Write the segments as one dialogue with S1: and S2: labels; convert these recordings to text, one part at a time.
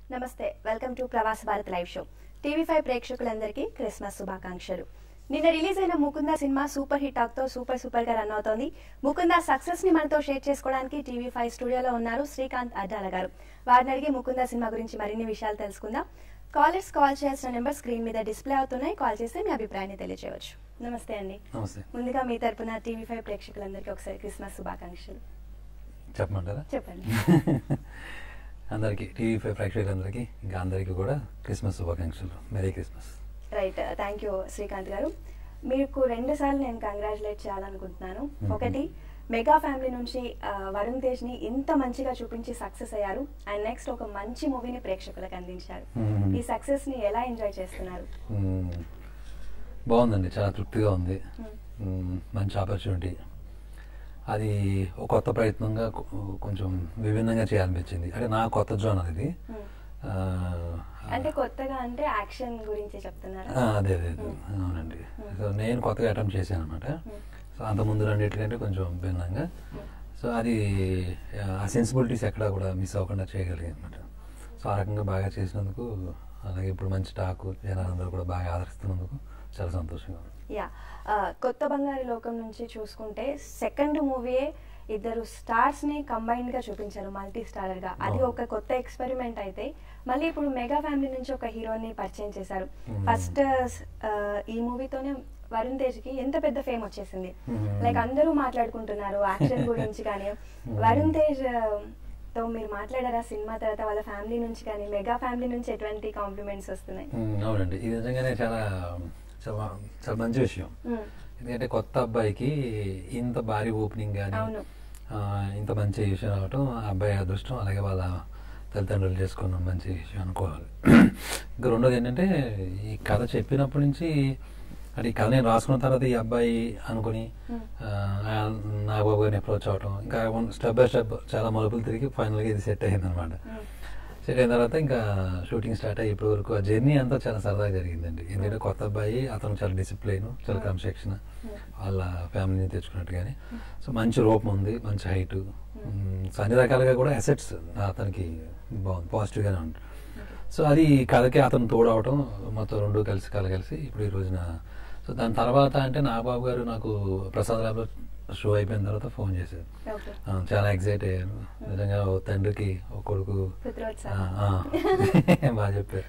S1: నమస్తే welcome to Pravas Bharat live show TV five ప్రేక్షకులందరికీ Christmas శుభాకాంక్షలు నిన్న రిలీజ్ అయిన ముకుంద సినిమా సూపర్ హిట్ టాక్ తో సూపర్ సూపర్ గా రన్ అవుతోంది ముకుంద సక్సెస్ ని మనతో షేర్ చేసుకోవడానికి టీవీ ఫైవ్ స్టూడియోలో ఉన్నారు శ్రీకాంత్ అడ్డాల గారు వారిని అడిగి ముకుంద సినిమా గురించి మరిన్ని విషయాలు తెలుసుకుందాం కాలర్స్ కాల్ చేయాల్సిన నెంబర్ స్క్రీన్ మీద డిస్ప్లే అవుతున్నాయి కాల్ చేసి మీ అభిప్రాయాన్ని తెలియజేయవచ్చు నమస్తే అండి
S2: నమస్తే
S1: ముందుగా మీ తరపున టీవీ ఫైవ్ ప్రేక్షకులందరికీ ఒకసారి క్రిస్మస్ శుభాకాంక్షలు
S2: చెప్పమంటారా
S1: చెప్పండి
S2: అందరికీ టీవీ ఫైవ్ ప్రేక్షకులందరికీ ఇంకా అందరికీ కూడా క్రిస్మస్ శుభాకాంక్షలు merry Christmas
S1: right thank you Srikanth garu మీకు రెండు సార్లు నేను కంగ్రాచులేట్ చేయాలనుకుంటున్నాను
S2: Mhm.
S1: ఒకటి మెగా ఫ్యామిలీ నుంచి ఆ, వరుణ్ తేజ్ ని ఇంత మంచిగా చూపించి సక్సెస్ అయ్యారు అండ్ నెక్స్ట్ ఒక మంచి మూవీని ప్రేక్షకులకు అందించారు
S2: Mhm.
S1: ఈ సక్సెస్ ని ఎలా ఎంజాయ్ చేస్తున్నారు
S2: మ్మ్. బాగుందండి చాలా తృప్తిగా ఉంది
S1: మ్మ్.
S2: మ్మ్. మంచి ఆపర్చునిటీ అది ఒక కొత్త ప్రయత్నంగా కొ- కొంచెం విభిన్నంగా చేయాలనిపించింది అంటే నా కొత్త జోన్ అది
S1: మ్మ్.
S2: ఆ,
S1: అంటే కొత్తగా అంటే యాక్షన్ గురించి చెప్తున్నారా
S2: ఆ, అదే అదే అదే.
S1: మ్మ్.
S2: అవునండి
S1: మ్మ్.
S2: సో నేను కొత్తగా అటెంప్ట్ చేశాను అనమాట
S1: మ్మ్.
S2: సో అంత ముందు రెండింటికంటే కొంచెం భిన్నంగా సో అది ఆ సెన్సిబిలిటీస్ ఎక్కడా కూడా మిస్ అవ్వకుండా చేయగలిగాను అనమాట సో ఆ రకంగా బాగా చేసినందుకు అలాగే ఇప్పుడు మంచి టాకు జనాలందరూ కూడా బాగా ఆదరిస్తున్నందుకు చాలా సంతోషంగా ఉంది
S1: యా ఆ, కొత్త బంగారు లోకం నుంచి చూసుకుంటే సెకండ్ మూవీయే ఇద్దరు స్టార్స్ ని కంబైన్డ్ గా చూపించారు మల్టీ స్టారర్ గా అది
S2: అవును.
S1: ఒక కొత్త ఎక్స్పెరిమెంట్ అయితే మళ్ళీ ఇప్పుడు మెగా ఫ్యామిలీ నుంచి ఒక హీరోని పరిచయం చేశారు
S2: Hmm.
S1: ఫస్ట్ ఈ మూవీతోనే వరుణ్ తేజ్ కి ఎంత పెద్ద ఫేమ్ వచ్చేసింది
S2: Hmm.
S1: లైక్ అందరూ మాట్లాడుకుంటున్నారు యాక్షన్ గురించి కానీ
S2: Hmm.
S1: వరుణ్ తేజ్ ఆ, తో మీరు మాట్లాడారా సినిమా తర్వాత వాళ్ళ ఫ్యామిలీ నుంచి కానీ మెగా ఫ్యామిలీ నుంచి ఎటువంటి కాంప్లిమెంట్స్ వస్తున్నాయి
S2: మ్మ్, అవునండి ఇది నిజంగానే చాలా చాలా చాలా మంచి విషయం
S1: Hmm.
S2: ఎందుకంటే కొత్త అబ్బాయికి ఇంత భారీ ఓపెనింగ్ కానీ
S1: అవును
S2: ఇంత మంచి విషయం రావటం ఆ అబ్బాయి అదృష్టం అలాగే వాళ్ళ తల్లిదండ్రులు చేసుకున్న మంచి విషయం అనుకోవాలి ఇంకా రెండోది ఏంటంటే ఈ కథ చెప్పినప్పటి నుంచి అంటే ఈ కథ నేను రాసుకున్న తర్వాత ఈ అబ్బాయి అనుకుని
S1: Hmm.
S2: ఆ, ఆ నాగబాబు గారిని అప్రోచ్ అవటం ఇంకా స్టెప్ బై స్టెప్ చాలా మలుపులు తిరిగి ఫైనల్గా ఇది సెట్ అయింది అనమాట
S1: Hmm.
S2: సెట్ అయిన తర్వాత ఇంకా షూటింగ్ స్టార్ట్ అయ్యి ఇప్పటి వరకు ఆ జర్నీ అంతా చాలా సరదాగా జరిగిందండి ఎందుకంటే కొత్త అబ్బాయి అతను చాలా డిసిప్లైన్ చాలా క్రమశిక్షణ వాళ్ళ ఫ్యామిలీని తెచ్చుకున్నట్టు కానీ సో మంచి రూపం ఉంది మంచి హైట్ సో అన్ని రకాలుగా కూడా అసెట్స్ అతనికి బాగుంది పాజిటివ్గానే ఉంది సో అది కథకి అతను తోడవటం మొత్తం రెండు కలిసి కలగలిసి ఇప్పుడు ఈ రోజున సో దాని తర్వాత అంటే నాగబాబు గారు నాకు ప్రసాద్ ల్యాబ్లో షో అయిపోయిన తర్వాత ఫోన్ చేశారు
S1: ఓకే
S2: ఆ, చాలా ఎగ్జైట్ అయ్యాను నిజంగా ఓ తండ్రికి ఒక కొడుకు
S1: పుత్రోత్సవం.
S2: ఆ, ఆ. బాగా చెప్పారు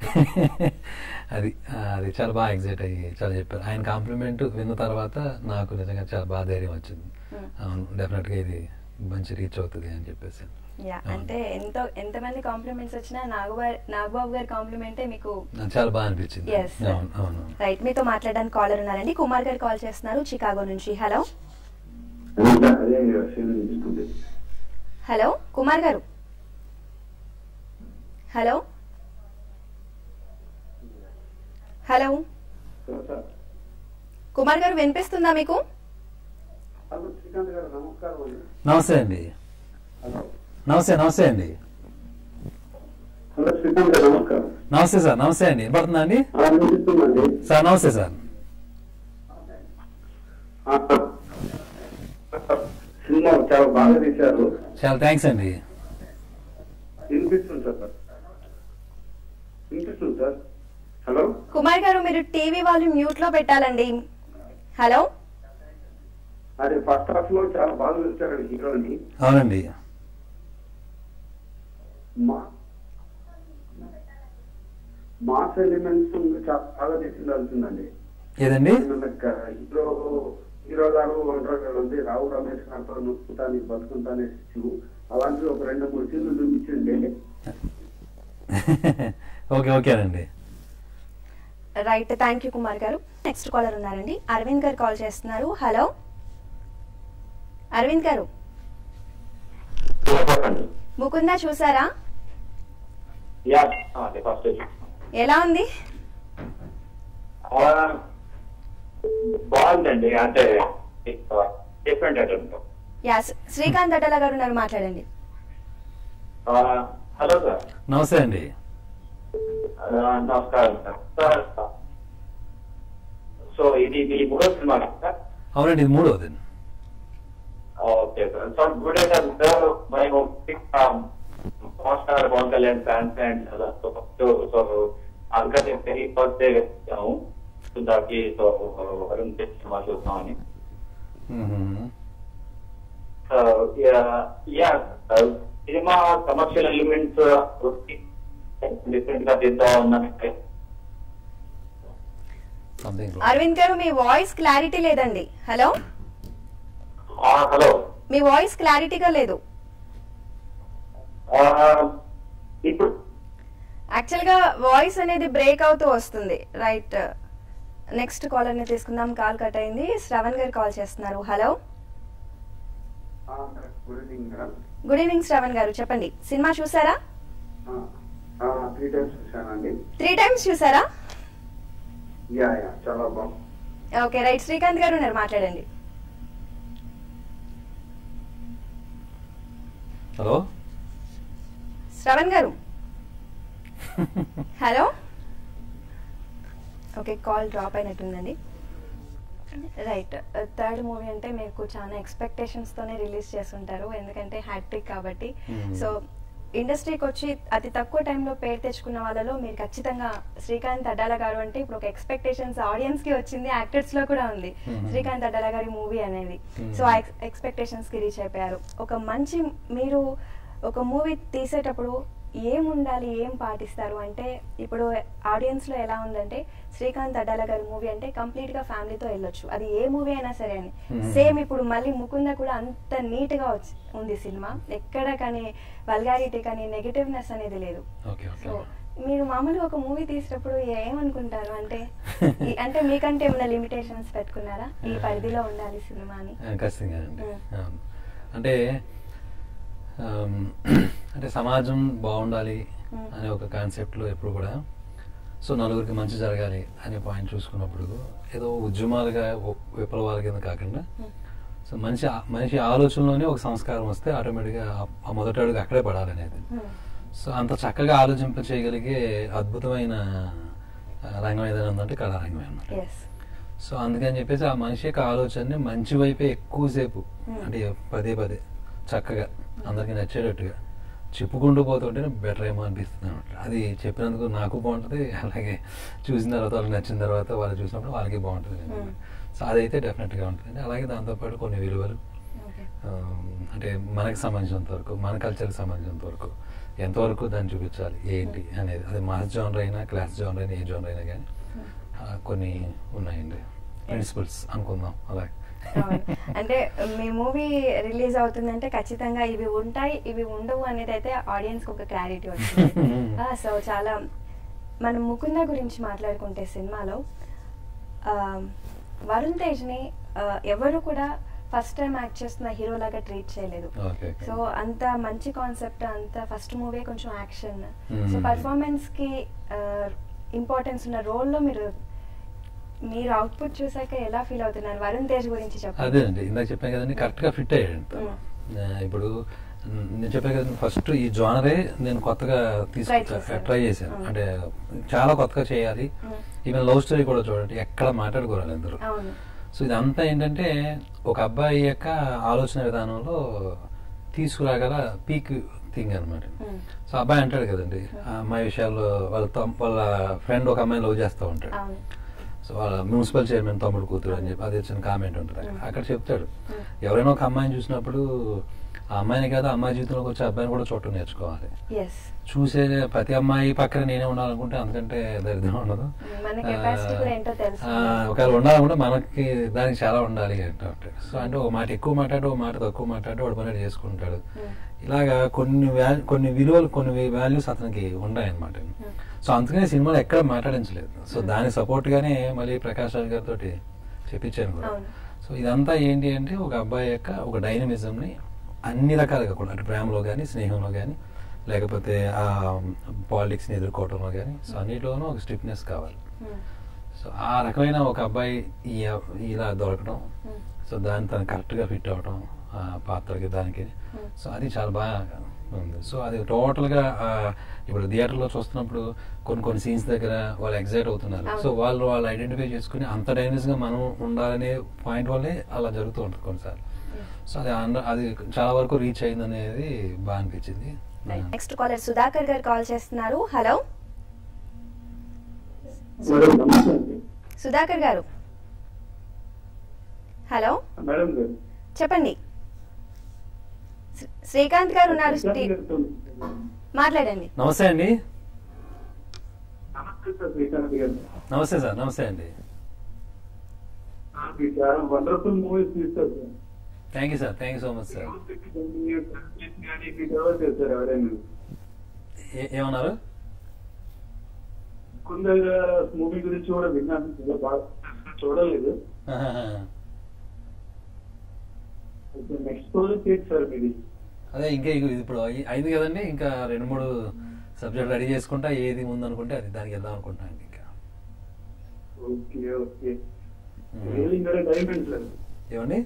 S2: అది ఆ, అది చాలా బాగా ఎగ్జైట్ అయ్యి చాలా చెప్పారు ఆయన కాంప్లిమెంట్ విన్న తర్వాత నాకు నిజంగా చాలా బాగా ధైర్యం వచ్చింది
S1: Hmm.
S2: అవును డెఫినెట్గా ఇది మంచి రీచ్ అవుతుంది అని చెప్పేసి
S1: యా
S2: అవును.
S1: అంటే ఎంతో ఎంతమంది కాంప్లిమెంట్స్ వచ్చినా నాగబాబు నాగబాబు గారి కాంప్లిమెంటే మీకు
S2: నాకు చాలా బాగా అనిపించింది
S1: Yes.
S2: అవును అవును
S1: రైట్ మీతో మాట్లాడడానికి కాలర్ ఉన్నారండి కుమార్ గారు కాల్ చేస్తున్నారు చికాగో నుంచి హలో
S3: అదే సీన్ ఇస్తుంది
S1: హలో కుమార్ గారు హలో హలో
S3: సార్
S1: కుమార్ గారు వినిపిస్తుందా మీకు
S3: హలో శ్రీకాంత్ గారు నమస్కారం అండి
S2: నమస్తే అండి
S3: హలో
S2: నమస్తే నమస్తే అండి
S3: హలో శ్రీకాంత్ గారు నమస్కారం
S2: నమస్తే సార్ నమస్తే అండి వినపడుతుందా అండి
S3: ఆ, వినిపిస్తుందండి
S2: సార్ నమస్తే సార్
S3: ఆ, సినిమా చాలా బాగా తీశారు
S2: చాలా థ్యాంక్స్ అండి
S3: వినిపిస్తుంది సార్ వినిపిస్తుంది సార్ హలో
S1: కుమార్ గారు మీరు టీవీ వాళ్ళు మ్యూట్ లో పెట్టాలండి హలో
S3: అదే ఫస్ట్ హాఫ్ లో చాలా బాగా చూస్తారండి హీరోని
S2: అవునండి
S3: మా మాస్ ఎలిమెంట్స్ చాలా బాగా తీసిండాల్సిందండి
S2: ఏదండి
S3: హీరో హీరో గారు ఒంటరి గారు ఉంది రావు రమేష్ గారితో నొక్కుతాను బతుకుంటానే అలాంటి ఒక రెండు మూడు సీన్లు చూపించండి
S2: ఓకే ఓకేనండి
S1: రైట్ థ్యాంక్ యూ కుమార్ గారు నెక్స్ట్ కాలర్ ఉన్నారండి అరవింద్ గారు కాల్ చేస్తున్నారు హలో అరవింద్ గారు ముకుందా చూసారా
S4: యా అదే ఫస్ట్
S1: ఎలా ఉంది
S4: బాగుందండి అంటే different attempt
S1: yeah Srikanth Atala garu ఉన్నారు మాట్లాడండి
S4: హలో సార్
S2: నమస్తే అండి
S4: నమస్కారం సార్ సార్ సో ఇది మీ మూడో సినిమా సార్
S2: అవునండి ఇది మూడవది
S4: okay sir sir good sir sir my power star Pawan Kalyan fans and అలా సో ఫస్ట్ సో అందుకని వెరీ ఫస్ట్ డే వచ్చాము సో దానికి సో వరుణ్ తేజ్ సినిమా చూద్దామని
S2: మ్మ్.
S4: యా సినిమా కమర్షియల్ ఎలిమెంట్స్ డిఫరెంట్ గా తీద్దాం అన్నట్టు
S2: Something wrong.
S1: అరవింద్ గారు మీ వాయిస్ క్లారిటీ లేదండి హలో
S4: హలో
S1: మీ వాయిస్ క్లారిటీగా లేదు
S4: ఇప్పుడు
S1: యాక్చువల్ గా వాయిస్ అనేది బ్రేక్ అవుతూ వస్తుంది రైట్ నెక్స్ట్ కాలర్ ని తీసుకుందాం కాల్ కట్ అయింది శ్రవణ్ గారు కాల్ చేస్తున్నారు hello
S3: good evening madam
S1: good evening Shravan garu చెప్పండి సినిమా చూసారా
S3: త్రీ టైమ్స్ చూశానండి
S1: త్రీ టైమ్స్ చూసారా
S3: యా యా చాలా బాగుంది
S1: ఓకే రైట్ శ్రీకాంత్ గారు ఉన్నారు మాట్లాడండి
S2: hello
S1: Shravan garu hello okay call drop అయినట్టుందండి రైట్ థర్డ్ మూవీ అంటే మీకు చాలా ఎక్స్పెక్టేషన్స్ తోనే రిలీజ్ చేస్తుంటారు ఎందుకంటే హ్యాట్రిక్ కాబట్టి
S2: Hmm.
S1: సో ఇండస్ట్రీకి వచ్చి అతి తక్కువ టైంలో పేరు తెచ్చుకున్న వాళ్ళలో మీరు ఖచ్చితంగా శ్రీకాంత్ అడ్డాల గారు అంటే ఇప్పుడు ఒక ఎక్స్పెక్టేషన్స్ ఆడియన్స్ కి వచ్చింది యాక్టర్స్ లో కూడా ఉంది
S2: Hmm.
S1: శ్రీకాంత్ అడ్డాల గారి మూవీ అనేది
S2: Hmm.
S1: సో ఆ ఎక్స్పెక్టేషన్స్ కి రీచ్ అయిపోయారు ఒక మంచి మీరు ఒక మూవీ తీసేటప్పుడు ఏం ఉండాలి ఏం పాటిస్తారు అంటే ఇప్పుడు ఆడియన్స్ లో ఎలా ఉందంటే శ్రీకాంత్ అడ్డాల గారి మూవీ అంటే కంప్లీట్ గా ఫ్యామిలీతో వెళ్ళొచ్చు అది ఏ మూవీ అయినా సరే అని
S2: Hmm.
S1: సేమ్ ఇప్పుడు మళ్ళీ ముకుంద కూడా అంత నీట్ గా వచ్చి ఉంది సినిమా ఎక్కడ కానీ వల్గారిటీ కానీ నెగటివ్నెస్ అనేది లేదు
S2: ఓకే ఓకే
S1: సో మీరు మామూలుగా ఒక మూవీ తీసినప్పుడు ఏమనుకుంటారు అంటే ఈ- అంటే మీకంటే ఏమైనా లిమిటేషన్స్ పెట్టుకున్నారా ఈ పరిధిలో ఉండాలి సినిమా అని
S2: ఆ, ఖచ్చితంగా అండి
S1: మ్మ్.
S2: అవును. అంటే ఆమ్, అంటే సమాజం బాగుండాలి
S1: మ్మ్.
S2: అనే ఒక కాన్సెప్ట్లో ఎప్పుడు కూడా సో నలుగురికి మంచి జరగాలి అనే పాయింట్ చూసుకున్నప్పుడు ఏదో ఉద్యమాలుగా ఓ- విప్లవాల కింద కాకుండా
S1: మ్మ్.
S2: సో మనిషి ఆ- మనిషి ఆలోచనలోనే ఒక సంస్కారం వస్తే ఆటోమేటిక్గా ఆ- ఆ మొదటి అడుగు అక్కడే పడాలనేది
S1: మ్మ్.
S2: సో అంత చక్కగా ఆలోచింప చేయగలిగే అద్భుతమైన ఆ, రంగం ఏదైనా ఉందంటే కళారంగం అనమాట
S1: ఎస్
S2: సో అందుకని చెప్పేసి ఆ మనిషి యొక్క ఆలోచనని మంచి వైపే ఎక్కువసేపు
S1: Hmm.
S2: అంటే పదే పదే చక్కగా అందరికి నచ్చేటట్టుగా చెప్పుకుంటూ పోతుంటే బెటర్ ఏమో అనిపిస్తుంది అనమాట అది చెప్పినందుకు నాకు బాగుంటుంది అలాగే చూసిన తర్వాత వాళ్ళకి నచ్చిన తర్వాత వాళ్ళు చూసినప్పుడు వాళ్ళకి బాగుంటుంది
S1: Hmm.
S2: సో అదైతే డెఫినెట్గా ఉంటుంది అలాగే దాంతోపాటు కొన్ని విలువలు
S1: ఓకే
S2: ఆ, అంటే మనకి సంబంధించినంత వరకు మన కల్చర్కి సంబంధించినంత వరకు ఎంతవరకు దాన్ని చూపించాలి ఏంటి అనేది అది మాస్ జోనర్ అయినా క్లాస్ జోనర్ అయినా ఏ జోనర్ అయినా కానీ ఆ, కొన్ని ఉన్నాయండి ప్రిన్సిపల్స్ అనుకుందాం అలాగే
S1: అవును. అంటే మీ మూవీ రిలీజ్ అవుతుందంటే ఖచ్చితంగా ఇవి ఉంటాయి ఇవి ఉండవు అనేది అయితే ఆడియన్స్ కి ఒక క్లారిటీ వచ్చింది సో చాలా మనం ముకుంద గురించి మాట్లాడుకుంటే సినిమాలో ఆ, వరుణ్ తేజ్ ని ఆ, ఎవరు కూడా ఫస్ట్ టైం యాక్ట్ చేస్తున్న హీరో లాగా ట్రీట్ చేయలేదు
S2: ఓకే
S1: సో అంత మంచి కాన్సెప్ట్ అంత ఫస్ట్ మూవీ కొంచెం యాక్షన్
S2: Hmm.
S1: సో పర్ఫార్మెన్స్ కి ఇంపార్టెన్స్ ఉన్న రోల్ లో మీరు మీరు అవుట్పుట్ చూసాక ఎలా ఫీల్ అవుతున్నారు వరుణ్ తేజ్ గురించి చెప్పండి
S2: అదేనండి ఇందాక చెప్పాను కదండి కరెక్ట్గా ఫిట్ అయ్యాడు తను.
S1: Mm.
S2: ఆ, ఇప్పుడు మ్, నేను చెప్పాను కదండి ఫస్ట్ ఈ జోనరే నేను కొత్తగా
S1: Try
S2: తీసుకు
S1: చేశారు.
S2: ట్రై చేశాను
S1: Mm.
S2: అంటే చాలా కొత్తగా చేయాలి
S1: Mm.
S2: ఈవెన్ లవ్ స్టోరీ కూడా చూడండి ఎక్కడ మాట్లాడుకోవాలి అందరూ
S1: అవును
S2: సో ఇదంతా ఏంటంటే ఒక అబ్బాయి యొక్క ఆలోచన విధానంలో తీసుకురాగల పీక్ థింగ్ అనమాట
S1: Mm.
S2: సో అబ్బాయి అంటాడు కదండి ఆ అమ్మాయి విషయాల్లో వాళ్ళ తమ్- వాళ్ళ ఫ్రెండ్ ఒక అమ్మాయిని లవ్ చేస్తూ ఉంటాడు
S1: అవును
S2: సో వాళ్ళ మున్సిపల్ చైర్మన్ తమ్ముడు కూతురు అని చెప్పి అది చిన్న కామెంట్ ఉంటుంది అక్కడ.
S1: Mm.
S2: అక్కడ చెప్తాడు
S1: Mm.
S2: ఎవరైనా ఒక అమ్మాయిని చూసినప్పుడు ఆ అమ్మాయిని కాదు ఆ అమ్మాయి జీవితంలోకి వచ్చే అబ్బాయిని కూడా చూడటం నేర్చుకోవాలి
S1: ఎస్
S2: చూసే ప్రతి అమ్మాయి పక్కన నేనే ఉండాలనుకుంటే అందుకంటే దరిద్రం ఉండదు
S1: మన capacity కూడా ఏంటో తెలుసు.
S2: ఆ, ఒకవేళ ఉండాలనుకుంటే మనకి దానికి చాలా ఉండాలి అంటే ఉంటాడు సో అంటే ఒక మాట ఎక్కువ మాట్లాడు ఒక మాట తక్కువ మాట్లాడు వాడు పని చేసుకుంటాడు
S1: Mm.
S2: ఇలాగా కొన్ని వాల్యూ కొన్ని విలువలు కొన్ని వాల్యూస్ అతనికి ఉన్నాయన్నమాట సో అందుకనే సినిమాలో ఎక్కడ మాట్లాడించలేదు సో
S1: Hmm.
S2: దానికి సపోర్ట్ గానే మళ్ళీ ప్రకాష్ రాజ్ గారితో చెప్పించాను కూడా
S1: అవును.
S2: సో ఇదంతా ఏంటి అంటే ఒక అబ్బాయి యొక్క ఒక డైనమిజం ని అన్ని రకాలుగా కూడా అంటే ప్రేమలో కానీ స్నేహంలో కానీ లేకపోతే ఆ పాలిటిక్స్ని ఎదుర్కోవడంలో కానీ సో అన్నిటిలోనూ ఒక స్ట్రిక్ట్నెస్ కావాలి
S1: Mm.
S2: సో ఆ రకమైన ఒక అబ్బాయి ఈ ఇలా దొరకడం
S1: Mm.
S2: సో దాన్ని తను కరెక్ట్గా ఫిట్ అవ్వడం ఆ పాత్రకి దానికి
S1: Mm.
S2: సో అది చాలా బాగా ఉంది సో అది టోటల్గా ఆ, ఇప్పుడు థియేటర్లో చూస్తున్నప్పుడు కొన్ని కొన్ని సీన్స్ దగ్గర వాళ్ళు ఎగ్జైట్ అవుతున్నారు
S1: అవును.
S2: సో వాళ్ళు వాళ్ళు ఐడెంటిఫై చేసుకుని అంత డైనస్గా మనం ఉండాలనే పాయింట్ వల్లే అలా జరుగుతూ ఉంటుంది కొన్నిసార్లు
S1: Yes.
S2: సో అది అంద- అది చాలా వరకు రీచ్ అయింది అనేది బాగా అనిపించింది
S1: నెక్స్ట్ కాలర్ సుధాకర్ గారు కాల్ చేస్తున్నారు హలో
S3: మేడం నమస్తే అండి
S1: సుధాకర్ గారు హలో
S3: మేడం గారు
S1: చెప్పండి శ్రీ- శ్రీకాంత్ గారు ఉన్నారు స్టీ- మాట్లాడండి
S2: నమస్తే అండి
S3: నమస్తే సార్ శ్రీకాంత్ గారు
S2: నమస్తే సార్ నమస్తే అండి
S3: మీరు చాలా వండర్ఫుల్ మూవీస్ తీస్తారు sir
S2: thank you sir thank you so much sir
S3: కానీ మీకు ఎవరు చేస్తారు ఎవరైనా
S2: ఏ- ఏమన్నారు
S3: కుందర్ మూవీ గురించి కూడా విన్నాను చాలా బాగా చూడలేదు నెక్స్ట్ ప్రాజెక్ట్ ఏంటి సార్ మీది
S2: అదే ఇంకా ఇగో ఇది ఇప్పుడు అయి- అయింది కదండి ఇంకా రెండు మూడు సబ్జెక్ట్ రెడీ చేసుకుంటా ఏది ముందు అనుకుంటే అది దానికి వెళ్దాం అనుకుంటున్నాను అండి ఇంకా
S3: ఓకే ఓకే రియల్ ఇంకా డైమండ్ సార్
S2: ఏమండి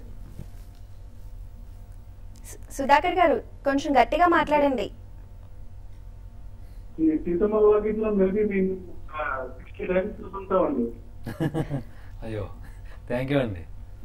S1: సు- సుధాకర్ గారు కొంచెం గట్టిగా మాట్లాడండి
S3: ఈ సీతమ్మ వాకిట్లో మేబీ మేము సిక్స్టీ టైమ్స్ చూస్తుంటామండి
S2: అయ్యో థ్యాంక్ యూ అండి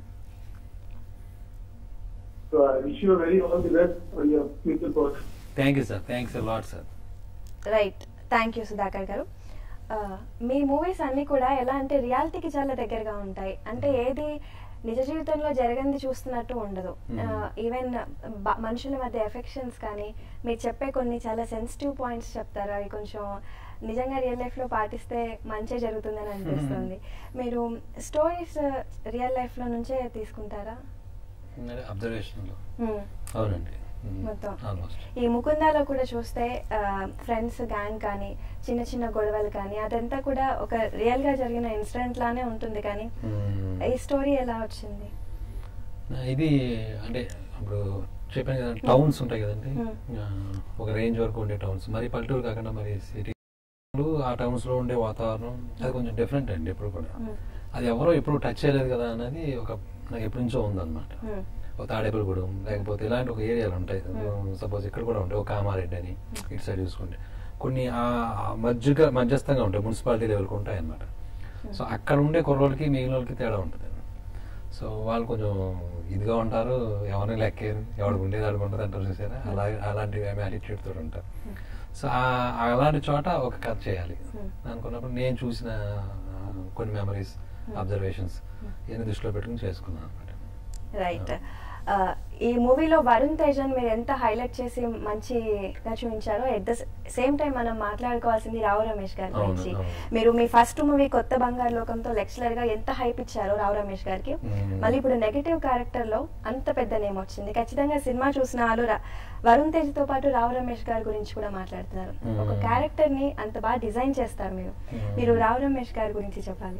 S3: so I wish you very all the best for your future project
S2: thank you sir thanks lot sir
S1: right thank you Sudhakar garu ఆ, మీ మూవీస్ అన్ని కూడా ఎలా అంటే రియాలిటీకి చాలా దగ్గరగా ఉంటాయి అంటే ఏది నిజ జీవితంలో జరగంది చూస్తున్నట్టు ఉండదు
S2: Mhm.
S1: ఈవెన్ మనుషుల మధ్య ఎఫెక్షన్స్ కానీ మీరు చెప్పే కొన్ని చాలా సెన్సిటివ్ పాయింట్స్ చెప్తారు అవి కొంచెం నిజంగా రియల్ లైఫ్ లో పాటిస్తే మంచి జరుగుతుందని అనిపిస్తుంది మీరు స్టోరీస్ రియల్ లైఫ్ లో నుంచే తీసుకుంటారా
S2: అబ్జర్వేషన్లో
S1: Hmm.
S2: అవునండి
S1: మొత్తం.
S2: ఆల్మోస్ట్
S1: ఈ ముకుందాలో కూడా చూస్తే ఫ్రెండ్స్ గ్యాంగ్ కానీ చిన్న చిన్న గొడవలు కానీ అదంతా కూడా ఒక రియల్ గా జరిగిన ఇన్సిడెంట్ లానే ఉంటుంది కానీ ఈ స్టోరీ ఎలా వచ్చింది
S2: ఇది అంటే ఇప్పుడు చెప్పాను కదా టౌన్స్ ఉంటాయి కదండి
S1: Hmm.
S2: ఆ, ఒక రేంజ్ వరకు ఉండే టౌన్స్ మరి పల్లెటూరు కాకుండా మరి సిటీ ఆ టౌన్స్ లో ఉండే వాతావరణం అది కొంచెం డిఫరెంట్ అండి ఎప్పుడు కూడా
S1: Hmm.
S2: అది ఎవరో ఎప్పుడు టచ్ చేయలేదు కదా అనేది ఒక నాకు ఎప్పటి నుంచో ఉందన్నమాట
S1: Hmm.
S2: ఒక తాడేపల్లిగూడెం లేకపోతే ఇలాంటి ఒక ఏరియాలు ఉంటాయి
S1: Hmm.
S2: సపోజ్ ఇక్కడ కూడా ఉంటాయి ఒక కామారెడ్డి అని ఇటు సైడ్ చూసుకుంటే కొన్ని ఆ ఆ మధ్యగా మధ్యస్థంగా ఉంటాయి మున్సిపాలిటీ లెవెల్కి ఉంటాయి అన్నమాట సో అక్కడ ఉండే కుర్రోళ్ళకి మిగిలిన వాళ్ళకి తేడా ఉంటుంది సో వాళ్ళు కొంచెం ఇదిగా ఉంటారు ఎవరిని లెక్కేరు ఎవరికి ఉండేది అడుగు ఉంటుంది అంటారు చూసారా అలా అలాంటి యాటిట్యూడ్ తోటి ఉంటారు సో ఆ- అలాంటి చోట ఒక కథ చేయాలి
S1: Hmm.
S2: అనుకున్నప్పుడు నేను చూసిన ఆ, కొన్ని మెమరీస్ అబ్జర్వేషన్స్ ఇవన్నీ దృష్టిలో పెట్టుకుని చేసుకున్నాను అనమాట
S1: రైట్ ఈ మూవీలో వరుణ్ తేజన్ మీరు ఎంత హైలైట్ చేసి మంచిగా చూపించారో ఎట్ ద సేమ్ టైం మనం మాట్లాడుకోవాల్సింది రావు రమేష్ గారి
S2: అవును,
S1: గురించి
S2: అవును.
S1: మీరు మీ ఫస్ట్ మూవీ కొత్త బంగారు లోకంతో లెక్చరర్ గా ఎంత హైప్ ఇచ్చారో రావు రమేష్ గారికి
S2: మ్మ్.
S1: మళ్ళీ ఇప్పుడు నెగటివ్ క్యారెక్టర్ లో అంత పెద్ద నేమ్ వచ్చింది ఖచ్చితంగా సినిమా చూసిన వాళ్ళు రా- వరుణ్ తేజ్ తో పాటు రావు రమేష్ గారి గురించి కూడా మాట్లాడుతున్నారు
S2: మ్మ్.
S1: ఒక క్యారెక్టర్ ని అంత బాగా డిజైన్ చేస్తారు మీరు
S2: మ్మ్.
S1: మీరు రావు రమేష్ గారి గురించి చెప్పాలి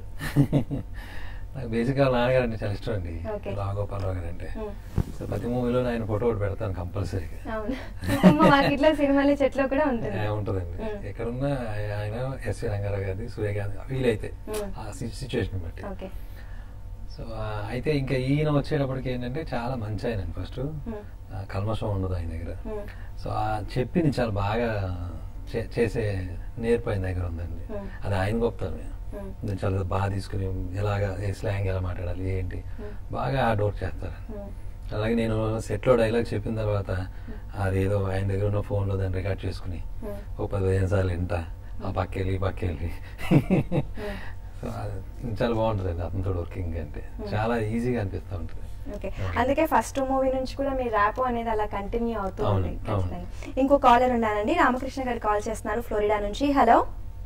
S2: నాకు బేసిక్గా నాన్నగారు అంటే చాలా ఇష్టం అండి
S1: Okay.
S2: రాఘోపాలరావు గారు అంటే
S1: మ్మ్.
S2: సో ప్రతి మూవీలో ఆయన ఫోటో ఒకటి పెడతాను కంపల్సరీగా
S1: అవును కుటుంబ వాకిట్లో సినిమాల చెట్లో కూడా ఉంటుంది
S2: ఏ, ఉంటుందండి
S1: మ్మ్.
S2: ఎక్కడున్నా ఆయ- ఆయన ఎస్వి రంగారావు గారిది సూర్యకాంత్ వీలైతే
S1: మ్మ్.
S2: ఆ సిచ్యువేషన్ బట్టి
S1: ఓకే
S2: సో ఆ, అయితే ఇంకా ఈయన వచ్చేటప్పటికి ఏంటంటే చాలా మంచి ఆయన ఫస్ట్
S1: మ్మ్.
S2: కల్మషం ఉండదు ఆయన దగ్గర
S1: మ్మ్.
S2: సో ఆ చెప్పింది చాలా బాగా చే- చేసే నేర్పు ఆయన దగ్గర ఉందండి
S1: మ్మ్.
S2: అది ఆయన గొప్పతనం
S1: మ్మ్.
S2: నేను చాలా బాగా తీసుకుని ఎలాగా ఏ స్లాంగ్ ఎలా మాట్లాడాలి ఏంటి
S1: మ్మ్.
S2: బాగా హార్డ్ వర్క్ చేస్తారు
S1: మ్మ్.
S2: అలాగే నేను సెట్లో డైలాగ్ చెప్పిన తర్వాత అదేదో ఆయన దగ్గర ఉన్న ఫోన్లో దాన్ని రికార్డ్ చేసుకుని
S1: మ్మ్.
S2: ఓ పదిహేను సార్లు వింటా ఆ పక్కెళ్ళి ఈ పక్కెళ్ళి సో అది చాలా బాగుంటుంది అండి అతనితో వర్కింగ్ అంటే చాలా ఈజీగా అనిపిస్తూ ఉంటుంది
S1: ఓకే అందుకే ఫస్ట్ మూవీ నుంచి కూడా మీ ర్యాప్ అనేది అలా కంటిన్యూ అవుతూ
S2: అవును,
S1: ఉంది
S2: అవును.
S1: ఖచ్చితంగా ఇంకో కాలర్ ఉన్నానండి రామకృష్ణ గారు కాల్ చేస్తున్నారు ఫ్లోరిడా నుంచి హలో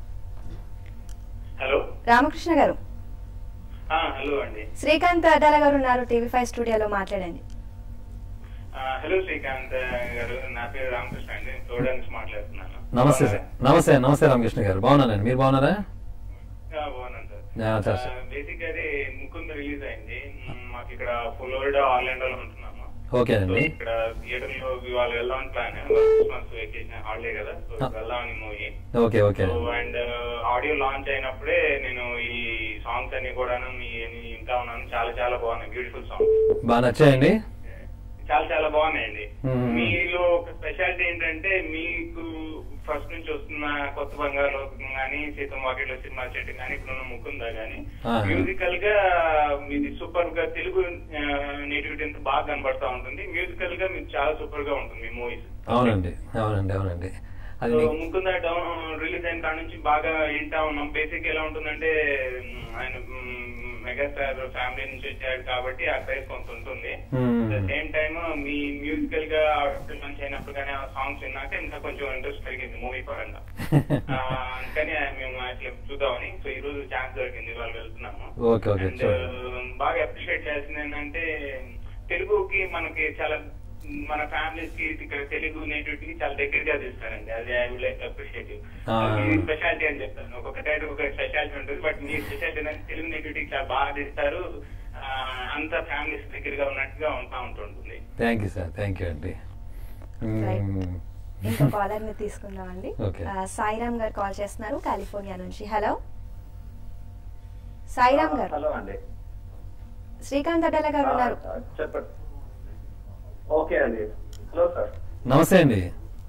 S5: హలో
S1: రామకృష్ణ గారు
S5: ఆ, హలో అండి
S1: శ్రీకాంత్ అడ్డాల గారు ఉన్నారు టీవీ ఫైవ్ స్టూడియోలో మాట్లాడండి
S5: ఆ, హలో శ్రీకాంత్ గారు నా పేరు రామకృష్ణ అండి నేను ఫ్లోరిడా నుంచి మాట్లాడుతున్నాను
S2: నమస్తే సార్ నమస్తే నమస్తే రామకృష్ణ గారు బాగున్నానండి మీరు బాగున్నారా
S5: ఆ, బాగున్నాను
S2: ఆ,
S5: సార్
S2: సార్, సార్.
S5: బేసిక్ అది ముకుంద రిలీజ్ అయింది మ్, మాకు ఇక్కడ ఫ్లోరిడా ఆర్లాండోలో ఉంటున్నాము
S2: ఓకేనండి
S5: సో ఇక్కడ థియేటర్ లో ఇవాళ వెళ్దామని ప్లాన్ క్రిస్మస్ వెకేషన్ హాలిడే కదా సో
S2: ఆ.
S5: వెళ్దామని movie
S2: okay okay
S5: so and audio launch అయినప్పుడే నేను ఈ సాంగ్స్ అన్ని కూడాను మీ మీ వింటా ఉన్నాను చాలా చాలా బాగున్నాయి బ్యూటిఫుల్ సాంగ్స్
S2: బాగా నచ్చాయండి
S5: చాలా చాలా బాగున్నాయండి
S2: మ్మ్.
S5: మీలో ఒక స్పెషాలిటీ ఏంటంటే మీకు ఫస్ట్ నుంచి వస్తున్న కొత్త బంగారు లోకం కానీ సీతం వాకిట్లో సినిమా చెట్టు కానీ ఇప్పుడున్న ముకుందా కానీ
S2: ఆహా.
S5: మ్యూజికల్ గా ఇది సూపర్ గా తెలుగు నేటివిటీ అంతా బాగా కనబడతా ఉంటుంది మ్యూజికల్ గా మీకు చాలా సూపర్ గా ఉంటుంది మీ మూవీస్
S2: అవునండి అవునండి అవునండి అది
S5: సో
S2: మీకు-
S5: ముకుంద డౌన్ రిలీజ్ అయిన కాడ నుంచి బాగా వింటా ఉన్నాం బేసిక్ ఎలా ఉంటుందంటే మ్, ఆయన మెగాస్టార్ ఫ్యామిలీ నుంచి వచ్చాడు కాబట్టి ఆ క్రైజ్ కొంత ఉంటుంది
S2: Hmm.
S5: సేమ్ టైమ్ మీ మ్యూజికల్ గా మంచి అయినప్పుడు కానీ ఆ సాంగ్స్ విన్నాక ఇంకా కొంచెం ఇంట్రెస్ట్ పెరిగింది మూవీ పరంగా ఆ, అందుకని మేము అట్లా చూద్దామని సో ఈ రోజు ఛాన్స్ దొరికింది వాళ్ళు వెళ్తున్నాము
S2: ఓకే, ఓకే,
S5: And,
S2: చూడండి.
S5: బాగా అప్రిషియేట్ చేయాల్సింది ఏంటంటే తెలుగుకి మనకి చాలా మన ఫ్యామిలీస్ కి ఇక్కడ తెలుగు నేటివిటీ చాలా దగ్గరగా తీస్తారండి అది ఐ విల్ అప్రిషియేట్
S2: ఆ.
S5: స్పెషాలిటీ అని చెప్తాను ఒక్కొక్క టైప్ ఒక స్పెషాలిటీ ఉంటుంది బట్ మీ స్పెషాలిటీ ఏంటంటే తెలుగు నేటివిటీ చాలా బాగా తీస్తారు ఆ, అంతా ఫ్యామిలీస్ దగ్గరగా ఉన్నట్టుగా ఉంటా ఉంటుంటుంది
S2: thank you sir thank you అండి
S1: Right.
S2: మ్మ్.
S1: ఇంకో కాలర్ ని తీసుకుందామండి
S2: Okay.
S1: ఆ, సాయిరామ్ గారు కాల్ చేస్తున్నారు కాలిఫోర్నియా నుంచి హలో సాయిరామ్ గారు
S6: హలో అండి
S1: శ్రీకాంత్ అడ్డల గారు ఉన్నారు
S6: ఆ, చెప్పండి ఓకే అండి హలో సార్
S2: నమస్తే అండి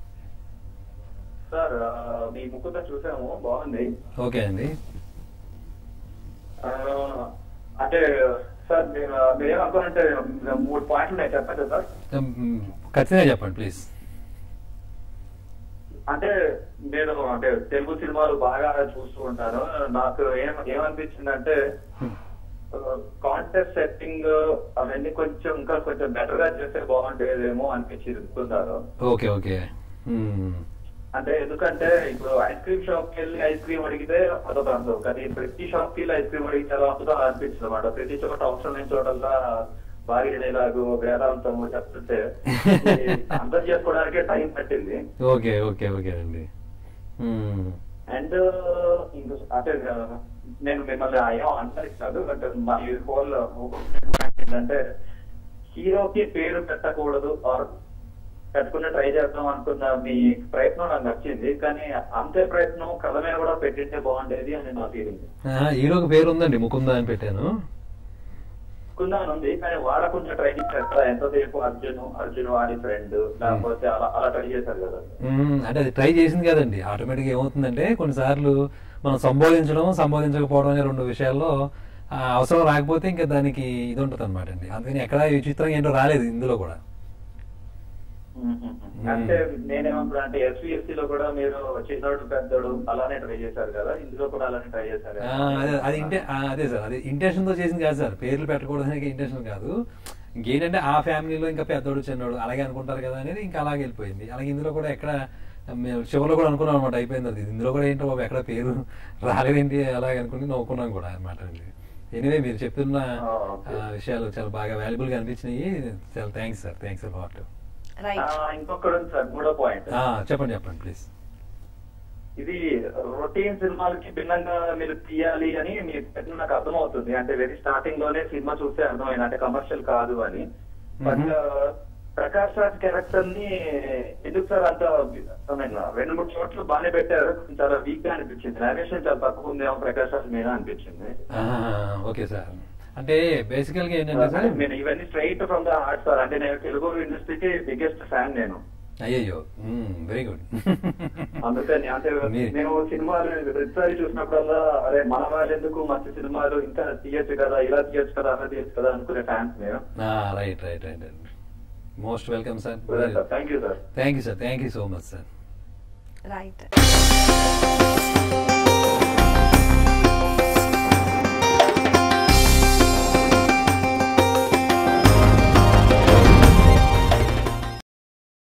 S6: సార్ ఆ, మీ ముక్కుతో చూసాము బాగుంది
S2: ఓకే అండి
S6: ఆ, అంటే సార్ మీరు మీరు ఏమనుకోనంటే మూడు పాయింట్లు ఉన్నాయి చెప్పండి సార్
S2: మ్మ్. ఖచ్చితంగా చెప్పండి ప్లీజ్
S6: అంటే నేను అంటే తెలుగు సినిమాలు బాగా చూస్తూ ఉంటాను నాకు ఏం ఏమనిపించింది అంటే కాంటెస్ట్ సెట్టింగ్ అవన్నీ కొంచెం ఇంకా కొంచెం బెటర్ గా చేస్తే బాగుండేదేమో అనిపించింది అనుకున్నారు
S2: ఓకే ఓకే మ్మ్.
S6: అంటే ఎందుకంటే ఇప్పుడు ఐస్ క్రీమ్ షాప్ కి వెళ్ళి ఐస్ క్రీమ్ అడిగితే అదొక అనుభవం కానీ ప్రతి షాప్ కి వెళ్ళి ఐస్ క్రీమ్ అడిగితే ఎలా ఉంటుందో అలా అనిపించింది అనమాట ప్రతి చోట అవసరం లేని చోటల్లా భారీ డైలాగు వేదాంతము చెప్తుంటే ఇది అర్థం చేసుకోవడానికే టైం పట్టింది
S2: ఓకే ఓకే ఓకే అండి మ్మ్.
S6: అండ్ ఇంక అంటే నేను మిమ్మల్ని ఏమో అంతరిస్తాను బట్ మా హోల్ ఏంటంటే హీరోకి పేరు పెట్టకూడదు ఆర్ పెట్టుకుని ట్రై చేద్దాం అనుకున్న మీ ప్రయత్నం నాకు నచ్చింది కానీ అంతే ప్రయత్నం కథ మీద కూడా పెట్టింటే బాగుండేది అని నా ఫీలింగ్
S2: ఆ, హీరోకి పేరు ఉందండి ముకుంద అని పెట్టాను
S6: కుందాన్ ఉంది కానీ వాడకుండా ట్రై చేశారు కదా ఎంతసేపు అర్జున్ అర్జున్ వాడి ఫ్రెండ్ లేకపోతే అలా అలా ట్రై చేశారు కదా
S2: మ్మ్. అంటే అది ట్రై చేసింది కదండి ఆటోమేటిక్గా ఏమవుతుందంటే కొన్నిసార్లు మనం సంబోధించడం సంబోధించకపోవడం అనే రెండు విషయాల్లో ఆ, అవసరం రాకపోతే ఇంకా దానికి ఇది ఉంటుంది అనమాట అండి అందుకని ఎక్కడ విచిత్రంగా ఏంటో రాలేదు ఇందులో కూడా
S6: అంటే నేనేమనుకున్నా అంటే ఎస్విఎస్సి లో కూడా మీరు చిన్నోడు పెద్దోడు అలానే ట్రై చేశారు కదా ఇందులో కూడా అలానే ట్రై చేశారు
S2: ఆ, అదే అది ఇంటే ఆ, అదే సార్ అది ఇంటెన్షన్ తో చేసింది కాదు సార్ పేర్లు పెట్టకూడదు ఇంటెన్షన్ కాదు ఇంకేంటంటే ఆ ఫ్యామిలీలో ఇంకా పెద్దోడు చిన్నోడు అలాగే అనుకుంటారు కదా అనేది ఇంకా అలాగే వెళ్ళిపోయింది అలాగే ఇందులో కూడా ఎక్కడ మేము చివరిలో కూడా అనుకున్నాం అనమాట అయిపోయింది అది ఇందులో కూడా ఏంటో బాబు ఎక్కడ పేరు రాలేదేంటి అలాగే అనుకుని నవ్వుకున్నాం కూడా అనమాట అండి ఎనివే మీరు చెప్తున్న
S6: ఆ, ఓకే.
S2: ఆ, విషయాలు చాలా బాగా వాల్యుబుల్ గా అనిపించినాయి చాలా thanks sir thanks heart
S1: right
S6: ఇంకొకటి ఉంది సార్ మూడో పాయింట్
S2: చెప్పండి చెప్పండి ప్లీజ్
S6: ఇది రొటీన్ సినిమాలకి భిన్నంగా మీరు తీయాలి అని మీరు పెట్టిన నాకు అర్థమవుతుంది అంటే వెరీ స్టార్టింగ్ లోనే సినిమా చూస్తే అర్థమైంది అంటే కమర్షియల్ కాదు అని but
S2: Mhm.
S6: Prakash Raj character ని ఎందుకు సార్ అంత I mean, రెండు మూడు చోట్ల బాగానే పెట్టారు చాలా వీక్ గా అనిపించింది నారేషన్ చాలా తక్కువ ఉందేమో ప్రకాష్ రాజ్ మీద అనిపించింది
S2: ఓకే సార్ అంటే బేసికల్ గా ఏంటంటే సార్
S6: నేను ఇవన్నీ straight from the heart sir అంటే నేను తెలుగు ఇండస్ట్రీకి బిగ్గెస్ట్ ఫ్యాన్ నేను
S2: అయ్యయ్యో వెరీ గుడ్
S6: అందుకని అంటే
S2: మీ-
S6: నేను సినిమాలు ప్రతిసారి చూసినప్పుడల్లా అరే మన వాళ్ళు ఎందుకు మంచి సినిమాలు ఇంకా తీయచ్చు కదా ఇలా తీయచ్చు కదా అలా తీయచ్చు కదా అనుకునే ఫ్యాన్స్ నేను
S2: right right right most welcome sir
S6: thank you sir
S2: thank you sir thank you so much sir
S1: right